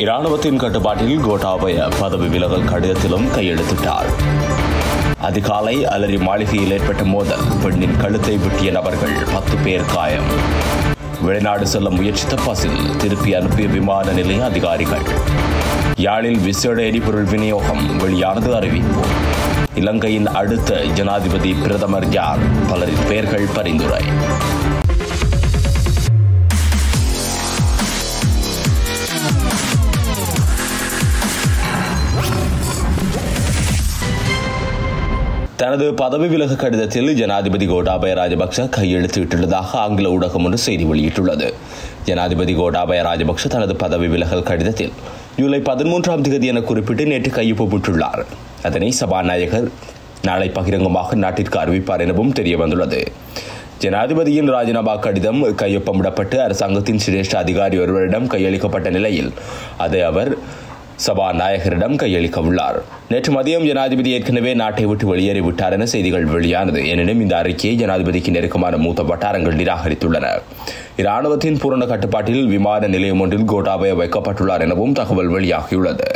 இராணுவத்தின் கட்டுப்பாட்டில் கோட்டாபய பதவி விலகல் கடிதத்திலும் கையெழுத்திட்டார் அதிகாலை அலரி மாளிகையில் ஏற்பட்ட மோதல் பெண்ணின் கழுத்தை வெட்டிய நபர்கள் பத்து பேர் காயம் வெளிநாடு செல்ல முயற்சித்த பசில் திருப்பி அனுப்பிய விமான நிலைய அதிகாரிகள் யாழில் விசேட எரிபொருள் விநியோகம் வெளியானது அறிவிப்பு இலங்கையின் அடுத்த ஜனாதிபதி பிரதமர் யார் பலரின் பெயர்கள் பரிந்துரை தனது பதவி விலக கடிதத்தில் ஜனாதிபதி கோட்டாபய ராஜபக்ச கையெழுத்திட்டுள்ளதாக ஆங்கில ஊடகம் ஒன்று செய்தி வெளியிட்டுள்ளது ஜனாதிபதி கோட்டாபய ராஜபக்ச தனது பதவி விலகல் கடிதத்தில் ஜூலை பதிமூன்றாம் தேதி என குறிப்பிட்டு நேற்று கையொப்பமிட்டுள்ளார் அதனை சபாநாயகர் நாளை பகிரங்கமாக நாட்டிற்கு அறிவிப்பார் எனவும் தெரிய வந்துள்ளது ஜனாதிபதியின் ராஜினாமா கடிதம் கையொப்பமிடப்பட்டு அரசாங்கத்தின் சிரேஷ்ட அதிகாரி ஒருவரிடம் கையளிக்கப்பட்ட நிலையில் அதை அவர் சபாநாயகரிடம் கையளிக்க உள்ளார் நேற்று மதியம் ஜனாதிபதி ஏற்கனவே நாட்டை விட்டு வெளியேறிவிட்டார் என செய்திகள் வெளியானது எனினும் இந்த அறிக்கையை ஜனாதிபதிக்கு நெருக்கமான மூத்த வட்டாரங்கள் நிராகரித்துள்ளன இராணுவத்தின் பூரண கட்டுப்பாட்டில் விமான நிலையம் ஒன்றில் கோட்டாபய வைக்கப்பட்டுள்ளார் எனவும் தகவல் வெளியாகியுள்ளது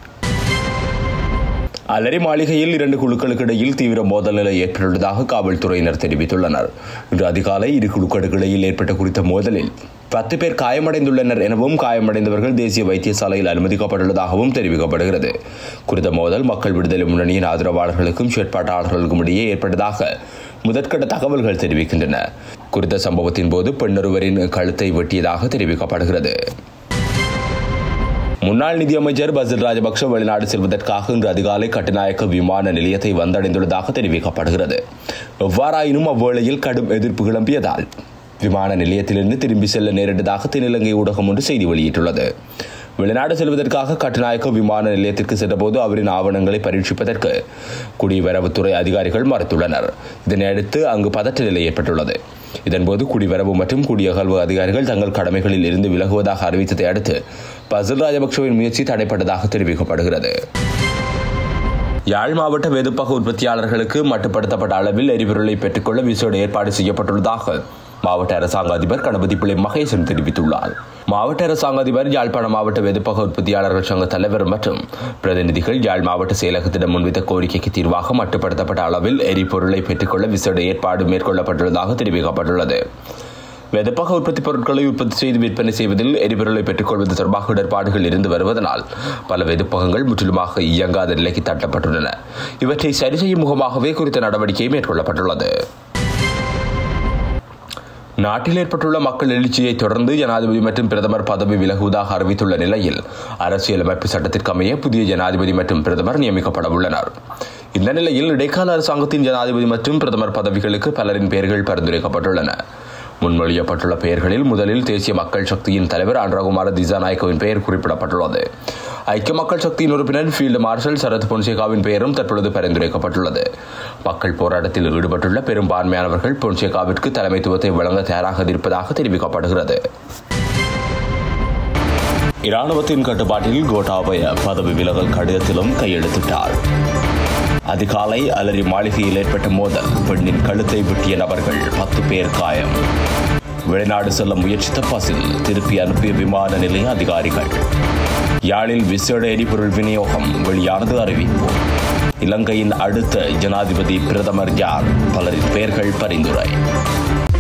அலரி மாளிகையில் இரண்டு குழுக்களுக்கு இடையில் தீவிர மோதல் நிலை ஏற்பட்டுள்ளதாக காவல்துறையினர் தெரிவித்துள்ளனர் இன்று அதிகாலை இரு குழுக்களுக்கு இடையில் ஏற்பட்ட குறித்த மோதலில் பத்து பேர் காயமடைந்துள்ளனர் எனவும் காயமடைந்தவர்கள் தேசிய வைத்தியசாலையில் அனுமதிக்கப்பட்டுள்ளதாகவும் தெரிவிக்கப்படுகிறது குறித்த மோதல் மக்கள் விடுதலை முன்னணியின் ஆதரவாளர்களுக்கும் செயற்பாட்டாளர்களுக்கும் இடையே ஏற்பட்டதாக முதற்கட்ட தகவல்கள் தெரிவிக்கின்றன குறித்த சம்பவத்தின் போது பெண்ணொருவரின் கழுத்தை வெட்டியதாக தெரிவிக்கப்படுகிறது முன்னாள் நிதியமைச்சர் பசில் ராஜபக்ஷ வெளிநாடு செல்வதற்காக இன்று அதிகாலை கட்டுநாயக்க விமான நிலையத்தை வந்தடைந்துள்ளதாக தெரிவிக்கப்படுகிறது எவ்வாறாயினும் அவ்வேளையில் கடும் எதிர்ப்பு கிளம்பியதால் விமான நிலையத்திலிருந்து திரும்பி செல்ல நேரிட்டதாக தென்னிலங்கை ஊடகம் ஒன்று செய்தி வெளியிட்டுள்ளது வெளிநாடு செல்வதற்காக கட்டுநாயக்க விமான நிலையத்திற்கு சென்றபோது அவரின் ஆவணங்களை பரீட்சிப்பதற்கு குடிவரவுத்துறை அதிகாரிகள் மறுத்துள்ளனர் இதனையடுத்து அங்கு பதற்ற நிலை ஏற்பட்டுள்ளது இதன்போது குடிவரவு மற்றும் குடியகல்வு அதிகாரிகள் தங்கள் கடமைகளில் இருந்து விலகுவதாக அறிவித்ததை அடுத்து பசில் ராஜபக்சவின் முயற்சி தடைப்பட்டதாக தெரிவிக்கப்படுகிறது யாழ் மாவட்ட வெதுப்பக உற்பத்தியாளர்களுக்கு மட்டுப்படுத்தப்பட்ட அளவில் எரிபொருளை பெற்றுக்கொள்ள விசேட ஏற்பாடு செய்யப்பட்டுள்ளதாக மாவட்ட அரசாங்க அதிபர் கணபதி பிள்ளை மகேசன் தெரிவித்துள்ளார் மாவட்ட அரசாங்க அதிபர் யாழ்ப்பாண மாவட்ட வெதுப்பக உற்பத்தியாளர்கள் சங்க தலைவர் மற்றும் பிரதிநிதிகள் யாழ் மாவட்ட செயலகத்திடம் முன்வைத்த கோரிக்கைக்கு தீர்வாக மட்டுப்படுத்தப்பட்ட அளவில் எரிபொருளை பெற்றுக்கொள்ள விசேட ஏற்பாடு மேற்கொள்ளப்பட்டுள்ளதாக தெரிவிக்கப்பட்டுள்ளது வெதப்பக உற்பத்தி பொருட்களை உற்பத்தி செய்து விற்பனை செய்வதில் எரிபொருளை பெற்றுக்கொள்வது தொடர்பாக இடர்பாடுகள் இருந்து வருவதனால் பல வெதுப்பகங்கள் முற்றிலுமாக இயங்காத நிலைக்கு தட்டப்பட்டுள்ளன இவற்றை சரி செய்யும் முகமாகவே குறித்த நடவடிக்கை மேற்கொள்ளப்பட்டுள்ளது நாட்டில் ஏற்பட்டுள்ள மக்கள் எழுச்சியை தொடர்ந்து ஜனாதிபதி மற்றும் பிரதமர் பதவி விலகுவதாக அறிவித்துள்ள நிலையில் அரசியலமைப்பு சட்டத்திற்கு அமைய புதிய ஜனாதிபதி மற்றும் பிரதமர் நியமிக்கப்பட உள்ளனர் இந்த நிலையில் இடைக்கால அரசாங்கத்தின் ஜனாதிபதி மற்றும் பிரதமர் பதவிகளுக்கு பலரின் பெயர்கள் பரிந்துரைக்கப்பட்டுள்ளன முன்மொழியப்பட்டுள்ள பெயர்களில் முதலில் தேசிய மக்கள் சக்தியின் தலைவர் அன்றகுமார திசாநாயக்கவின் பெயர் குறிப்பிடப்பட்டுள்ளது ஐக்கிய மக்கள் சக்தியின் உறுப்பினர் ஃபீல்டு மார்ஷல் சரத் பொன்சேகாவின் பெயரும் தற்பொழுது பரிந்துரைக்கப்பட்டுள்ளது மக்கள் போராட்டத்தில் ஈடுபட்டுள்ள பெரும்பான்மையானவர்கள் பொன்சேகாவிற்கு தலைமைத்துவத்தை வழங்க தயாராக இருப்பதாக தெரிவிக்கப்படுகிறது இராணுவத்தின் கட்டுப்பாட்டில் கோட்டாபய பதவி விலகல் கடிதத்திலும் கையெழுத்திட்டார் அதிகாலை அலரி மாளிகையில் ஏற்பட்ட மோதல் பெண்ணின் கழுத்தை வெட்டிய நபர்கள் பத்து பேர் காயம் வெளிநாடு செல்ல முயற்சித்த பசில் திருப்பி அனுப்பிய விமான நிலைய அதிகாரிகள் யாழில் விசேட எரிபொருள் விநியோகம் வெளியானது அறிவிப்பு இலங்கையின் அடுத்த ஜனாதிபதி பிரதமர் யார் பலரின் பெயர்கள் பரிந்துரை